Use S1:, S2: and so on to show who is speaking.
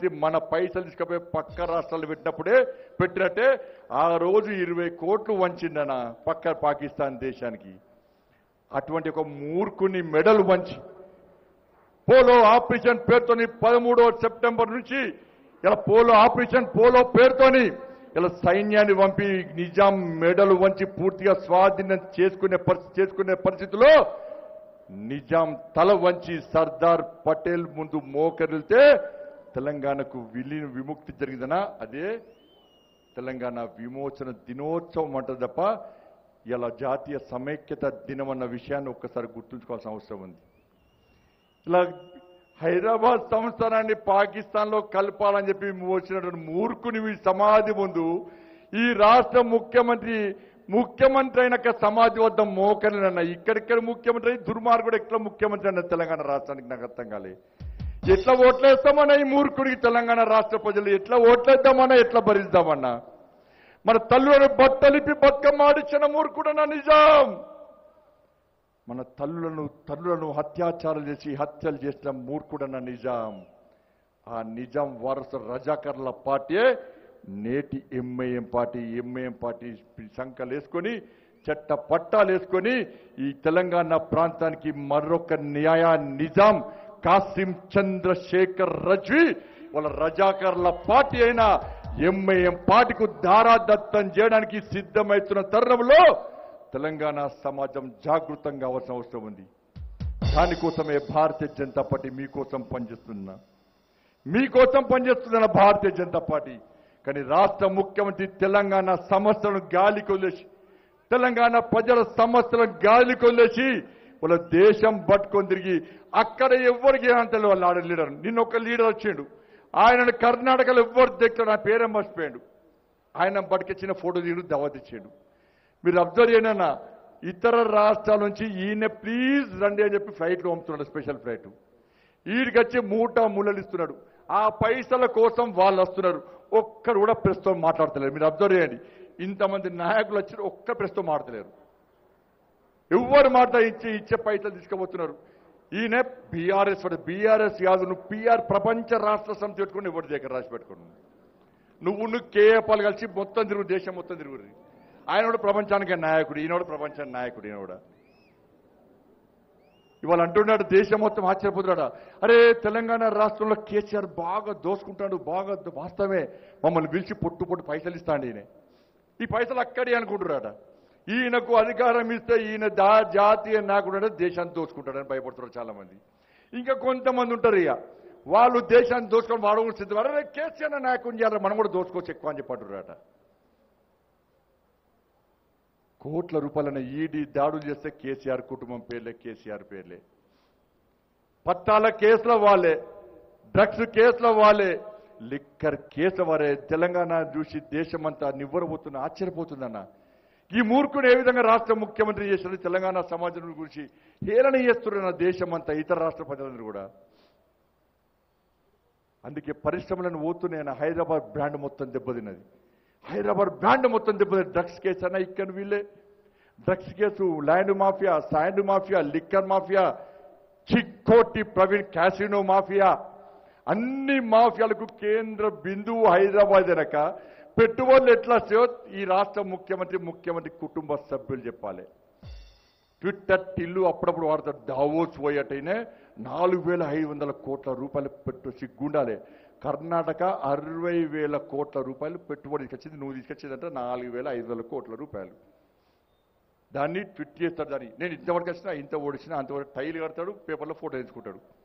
S1: ముఖ్యమంత్రి మన పైసలు తీసుకుపోయి పక్క రాష్ట్రాలు పెట్టినప్పుడే పెట్టినట్టే ఆ రోజు ఇరవై కోట్లు వంచిందన పక్క పాకిస్తాన్ దేశానికి అటువంటి ఒక మూర్ఖుని మెడలు వంచి పోలో ఆపరేషన్ పేరుతోని పదమూడవ సెప్టెంబర్ నుంచి ఇలా పోలో ఆపరేషన్ పోలో పేరుతోని ఇలా సైన్యాన్ని పంపి నిజాం మెడలు వంచి పూర్తిగా స్వాధీనం చేసుకునే పరిస్థితి చేసుకునే పరిస్థితిలో నిజాం తల వంచి సర్దార్ పటేల్ ముందు మోకరిల్తే తెలంగాణకు విలీన విముక్తి జరిగిందనా అదే తెలంగాణ విమోచన దినోత్సవం అంటారు తప్ప ఇలా జాతీయ సమైక్యత దినం అన్న విషయాన్ని ఒక్కసారి గుర్తుంచుకోవాల్సిన అవసరం ఉంది ఇలా హైదరాబాద్ సంస్థానాన్ని పాకిస్తాన్ లో కలపాలని చెప్పి వచ్చినటువంటి మూర్ఖుని వీ సమాధి ముందు ఈ రాష్ట్ర ముఖ్యమంత్రి ముఖ్యమంత్రి అయినాక సమాధి వద్ద మోకరినన్న ఇక్కడిక్కడ ముఖ్యమంత్రి అయి దుర్మార్గుడు ఎట్లా ముఖ్యమంత్రి అన్న తెలంగాణ రాష్ట్రానికి నాకు అర్థం కాలే ఎట్లా ఓట్లేస్తామన్నా ఈ మూర్ఖుడికి తెలంగాణ రాష్ట్ర ప్రజలు ఎట్లా ఓట్లేద్దామన్నా ఎట్లా భరిద్దామన్నా మన తల్లులను బట్టలిపి బతుకమ్మ ఆడిచ్చిన మూర్ఖుడన్నా నిజాం మన తల్లులను తల్లులను హత్యాచారాలు చేసి హత్యలు చేసిన మూర్ఖుడన్న నిజాం ఆ నిజాం వారసు రజాకర్ల పార్టీయే నేటి ఎంఐఎం పార్టీ ఎంఐఎం పార్టీ సంఖ్యలు వేసుకొని చట్ట పట్టాలు వేసుకొని ఈ తెలంగాణ ప్రాంతానికి మరొక న్యాయ నిజాం కాసిం చంద్రశేఖర్ రజ్వి వాళ్ళ రజాకర్ల పార్టీ అయిన ఎంఐఎం పార్టీకు దారాదత్తం చేయడానికి సిద్ధమవుతున్న తరుణంలో తెలంగాణ సమాజం జాగృతంగా అవసరం అవసరం ఉంది దానికోసమే భారతీయ జనతా పార్టీ మీకోసం పనిచేస్తున్నా మీకోసం పనిచేస్తున్న భారతీయ జనతా పార్టీ కానీ రాష్ట్ర ముఖ్యమంత్రి తెలంగాణ సమస్యలను గాలికి వదిలేసి తెలంగాణ ప్రజల సమస్యలను గాలికి వదిలేసి వాళ్ళ దేశం పట్టుకొని తిరిగి అక్కడ ఎవరికి ఏమంటే వాళ్ళు ఆడ లీడర్ నిన్న ఒక లీడర్ వచ్చిండు ఆయన కర్ణాటకలో ఎవ్వరు దగ్గర నా పేరే మర్చిపోయాడు ఆయన పట్టుకొచ్చిన ఫోటో తీయడు దవత్ ఇచ్చాడు మీరు అబ్జర్వ్ చేయనన్నా ఇతర రాష్ట్రాల నుంచి ఈయన ప్లీజ్ రండి అని చెప్పి ఫ్లైట్లో పంపుతున్నాడు స్పెషల్ ఫ్లైట్ వీడికి వచ్చి మూట ముళ్ళలు ఇస్తున్నాడు ఆ పైసల కోసం వాళ్ళు వస్తున్నారు ఒక్కరు కూడా ప్రస్తుతం మాట్లాడతలేరు మీరు అబ్జర్వ్ చేయండి ఇంతమంది నాయకులు వచ్చి ఒక్క ప్రస్తుతం మాట్లాడలేరు ఎవరు మాట ఇచ్చి ఇచ్చే పైసలు తీసుకుపోతున్నారు ఈయన బీఆర్ఎస్ బీఆర్ఎస్ కాదు నువ్వు పిఆర్ ప్రపంచ రాష్ట్ర సమితి పెట్టుకుని ఎవరి దగ్గర రాసి పెట్టుకున్నావు నువ్వు నువ్వు కేఏపాలు కలిసి మొత్తం తిరుగు దేశం మొత్తం తిరుగురు ఆయన కూడా ప్రపంచానికి నాయకుడు ఈయన కూడా ప్రపంచానికి నాయకుడు ఈయన కూడా ఇవాళ అంటున్నాడు దేశం మొత్తం ఆశ్చర్యపోతున్నాడు అరే తెలంగాణ రాష్ట్రంలో కేసీఆర్ బాగా దోసుకుంటాడు బాగా దో- వాస్తవమే మమ్మల్ని పిలిచి పొట్టు పొట్టు పైసలు ఇస్తాడు ఈయన ఈ పైసలు అక్కడే అనుకుంటున్నాడు ఈయనకు అధికారం ఇస్తే ఈయన దా జాతీయ నాయకుడు అంటే దేశాన్ని దోచుకుంటాడని భయపడుతున్నారు చాలా మంది ఇంకా కొంతమంది ఉంటారు ఇక వాళ్ళు దేశాన్ని దోచుకొని వాడు కూడా సిద్ధం అరే కేసీఆర్ నాయకుడిని చేయాలి మనం కూడా దోచుకోవచ్చు ఎక్కువ అని చెప్పంటున్నారట కోట్ల రూపాయలైన ఈడీ దాడులు చేస్తే కేసీఆర్ కుటుంబం పేర్లే కేసీఆర్ పేర్లే పట్టాల కేసుల వాళ్ళే డ్రగ్స్ కేసుల వాళ్ళే లిక్కర్ కేసుల వారే తెలంగాణ చూసి దేశమంతా నివ్వరబోతున్న ఆశ్చర్యపోతుందన్న ఈ మూర్ఖుడు ఏ విధంగా రాష్ట్ర ముఖ్యమంత్రి చేసిన తెలంగాణ సమాజం గురించి హేళన చేస్తున్న దేశమంతా ఇతర రాష్ట్ర ప్రజలందరూ కూడా అందుకే పరిశ్రమలను పోతున్నాయన్న హైదరాబాద్ బ్రాండ్ మొత్తం దెబ్బతిన్నది హైదరాబాద్ బ్రాండ్ మొత్తం దెబ్బతిన్నది డ్రగ్స్ కేసు అన్న ఇక్కడ వీళ్ళే drugs case land mafia sand mafia liquor mafia Chikoti Praveen casino mafia అన్ని మాఫియాలకు కేంద్ర బిందువు హైదరాబాద్ వెనక పెట్టుబడులు ఎట్లా వస్తాయో ఈ రాష్ట్ర ముఖ్యమంత్రి ముఖ్యమంత్రి కుటుంబ సభ్యులు చెప్పాలి ట్విట్టర్ టిల్లు అప్పుడప్పుడు వాడతాడు దావోస్ పోయేటైనే నాలుగు వేల ఐదు వందల కోట్ల రూపాయలు పెట్టు సిగ్గుండాలి కర్ణాటక అరవై వేల కోట్ల రూపాయలు పెట్టుబడి తీసుకొచ్చింది నువ్వు తీసుకొచ్చిందంటే నాలుగు వేల ఐదు వందల కోట్ల రూపాయలు దాన్ని ట్విట్ చేస్తాడు దాన్ని నేను ఇంతవరకు వచ్చినా ఇంత ఓడిచినా అంతవరకు టైల్ కడతాడు పేపర్లో ఫోటో తీసుకుంటాడు